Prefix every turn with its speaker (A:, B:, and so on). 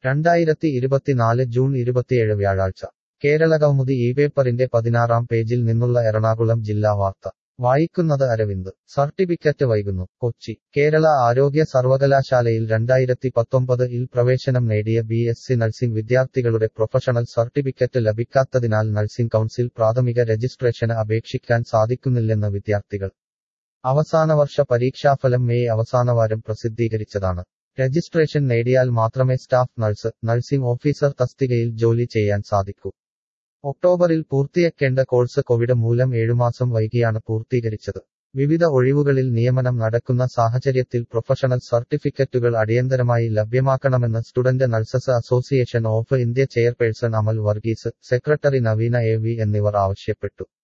A: രണ്ടായിരത്തി ഇരുപത്തിനാല് ജൂൺ ഇരുപത്തിയേഴ് വ്യാഴാഴ്ച കേരളകൗമുദി ഈ പേപ്പറിന്റെ പതിനാറാം പേജിൽ നിന്നുള്ള എറണാകുളം ജില്ലാ വാർത്ത വായിക്കുന്നത് അരവിന്ദ് സർട്ടിഫിക്കറ്റ് വൈകുന്നു കൊച്ചി കേരള ആരോഗ്യ സർവകലാശാലയിൽ രണ്ടായിരത്തി പത്തൊമ്പത് ഇൽ പ്രവേശനം നേടിയ ബി എസ് സി നഴ്സിംഗ് വിദ്യാർത്ഥികളുടെ പ്രൊഫഷണൽ സർട്ടിഫിക്കറ്റ് ലഭിക്കാത്തതിനാൽ നഴ്സിംഗ് കൗൺസിൽ പ്രാഥമിക രജിസ്ട്രേഷന് അപേക്ഷിക്കാൻ സാധിക്കുന്നില്ലെന്ന് വിദ്യാർത്ഥികൾ അവസാനവർഷ പരീക്ഷാഫലം മെയ് അവസാനവാരം പ്രസിദ്ധീകരിച്ചതാണ് രജിസ്ട്രേഷൻ നേടിയാൽ മാത്രമേ സ്റ്റാഫ് നഴ്സ് നഴ്സിംഗ് ഓഫീസർ തസ്തികയിൽ ജോലി ചെയ്യാൻ സാധിക്കൂ ഒക്ടോബറിൽ പൂർത്തിയാക്കേണ്ട കോഴ്സ് കോവിഡ് മൂലം ഏഴുമാസം വൈകിയാണ് പൂർത്തീകരിച്ചത് വിവിധ ഒഴിവുകളിൽ നിയമനം നടക്കുന്ന സാഹചര്യത്തിൽ പ്രൊഫഷണൽ സർട്ടിഫിക്കറ്റുകൾ അടിയന്തരമായി ലഭ്യമാക്കണമെന്ന് student nurses association of India chairperson Amal Varghese secretary Naveena A V എന്നിവർ ആവശ്യപ്പെട്ടു